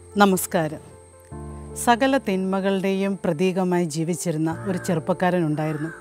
നമസ്കാരം സകല തിന്മകളുടെയും പ്രതീകമായി ജീവിച്ചിരുന്ന ഒരു ചെറുപ്പക്കാരനുണ്ടായിരുന്നു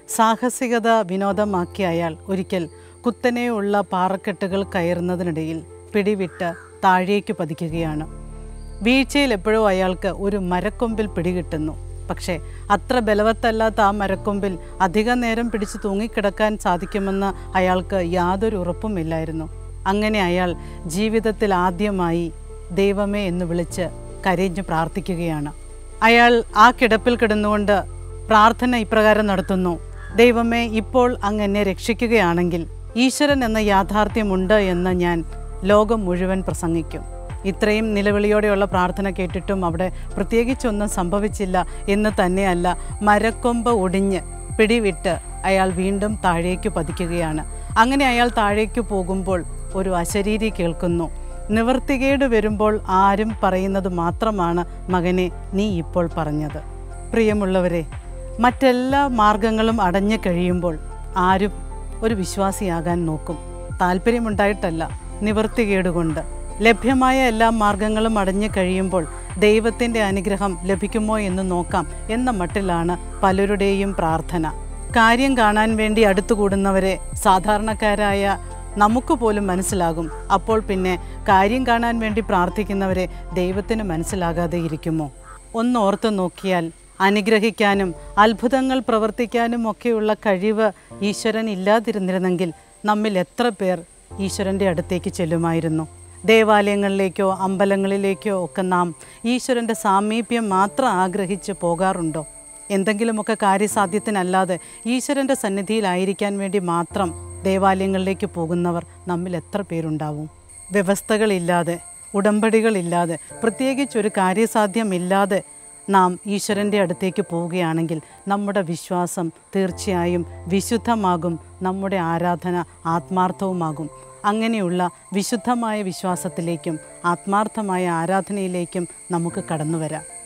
സാഹസികത വിനോദമാക്കിയ അയാൾ ഒരിക്കൽ കുത്തനെയുള്ള പാറക്കെട്ടുകൾ കയറുന്നതിനിടയിൽ പിടിവിട്ട് താഴേക്ക് പതിക്കുകയാണ് വീഴ്ചയിൽ എപ്പോഴോ അയാൾക്ക് ഒരു മരക്കൊമ്പിൽ പിടികിട്ടുന്നു പക്ഷേ അത്ര ബലവത്തല്ലാത്ത ആ മരക്കൊമ്പിൽ അധിക നേരം പിടിച്ചു തൂങ്ങിക്കിടക്കാൻ സാധിക്കുമെന്ന് അയാൾക്ക് യാതൊരു ഉറപ്പുമില്ലായിരുന്നു അങ്ങനെ അയാൾ ജീവിതത്തിൽ ആദ്യമായി ദൈവമേ എന്ന് വിളിച്ച് കരഞ്ഞു പ്രാർത്ഥിക്കുകയാണ് അയാൾ ആ കിടപ്പിൽ കിടന്നുകൊണ്ട് പ്രാർത്ഥന ഇപ്രകാരം നടത്തുന്നു ദൈവമേ ഇപ്പോൾ അങ്ങ് എന്നെ രക്ഷിക്കുകയാണെങ്കിൽ ഈശ്വരൻ എന്ന യാഥാർത്ഥ്യമുണ്ട് എന്ന് ഞാൻ ലോകം മുഴുവൻ പ്രസംഗിക്കും ഇത്രയും നിലവിളിയോടെയുള്ള പ്രാർത്ഥന കേട്ടിട്ടും അവിടെ പ്രത്യേകിച്ചൊന്നും സംഭവിച്ചില്ല എന്ന് തന്നെയല്ല മരക്കൊമ്പ് ഒടിഞ്ഞ് പിടിവിട്ട് അയാൾ വീണ്ടും താഴേക്ക് പതിക്കുകയാണ് അങ്ങനെ അയാൾ താഴേക്ക് പോകുമ്പോൾ ഒരു അശരീരി കേൾക്കുന്നു നിവർത്തികേട് വരുമ്പോൾ ആരും പറയുന്നത് മാത്രമാണ് മകനെ നീ ഇപ്പോൾ പറഞ്ഞത് പ്രിയമുള്ളവരെ മറ്റെല്ലാ മാർഗങ്ങളും അടഞ്ഞു കഴിയുമ്പോൾ ആരും ഒരു വിശ്വാസിയാകാൻ നോക്കും താല്പര്യമുണ്ടായിട്ടല്ല നിവർത്തികേടുകൊണ്ട് ലഭ്യമായ എല്ലാ മാർഗങ്ങളും അടഞ്ഞു കഴിയുമ്പോൾ ദൈവത്തിൻ്റെ അനുഗ്രഹം ലഭിക്കുമോ എന്ന് നോക്കാം എന്ന മട്ടിലാണ് പലരുടെയും പ്രാർത്ഥന കാര്യം കാണാൻ വേണ്ടി അടുത്തുകൂടുന്നവരെ സാധാരണക്കാരായ നമുക്ക് പോലും മനസ്സിലാകും അപ്പോൾ പിന്നെ കാര്യം കാണാൻ വേണ്ടി പ്രാർത്ഥിക്കുന്നവരെ ദൈവത്തിന് മനസ്സിലാകാതെ ഇരിക്കുമോ ഒന്ന് ഓർത്ത് നോക്കിയാൽ അനുഗ്രഹിക്കാനും അത്ഭുതങ്ങൾ പ്രവർത്തിക്കാനും ഒക്കെയുള്ള കഴിവ് ഈശ്വരൻ ഇല്ലാതിരുന്നിരുന്നെങ്കിൽ നമ്മിൽ എത്ര പേർ ഈശ്വരൻ്റെ അടുത്തേക്ക് ചെല്ലുമായിരുന്നു ദേവാലയങ്ങളിലേക്കോ അമ്പലങ്ങളിലേക്കോ ഒക്കെ നാം ഈശ്വരൻ്റെ സാമീപ്യം മാത്രം ആഗ്രഹിച്ച് പോകാറുണ്ടോ എന്തെങ്കിലുമൊക്കെ കാര്യസാധ്യത്തിനല്ലാതെ ഈശ്വരൻ്റെ സന്നിധിയിലായിരിക്കാൻ വേണ്ടി മാത്രം ദേവാലയങ്ങളിലേക്ക് പോകുന്നവർ നമ്മിൽ എത്ര പേരുണ്ടാവും വ്യവസ്ഥകളില്ലാതെ ഉടമ്പടികളില്ലാതെ പ്രത്യേകിച്ചൊരു കാര്യസാധ്യമില്ലാതെ നാം ഈശ്വരൻ്റെ അടുത്തേക്ക് പോവുകയാണെങ്കിൽ നമ്മുടെ വിശ്വാസം തീർച്ചയായും വിശുദ്ധമാകും നമ്മുടെ ആരാധന ആത്മാർത്ഥവുമാകും അങ്ങനെയുള്ള വിശുദ്ധമായ വിശ്വാസത്തിലേക്കും ആത്മാർത്ഥമായ ആരാധനയിലേക്കും നമുക്ക് കടന്നു വരാം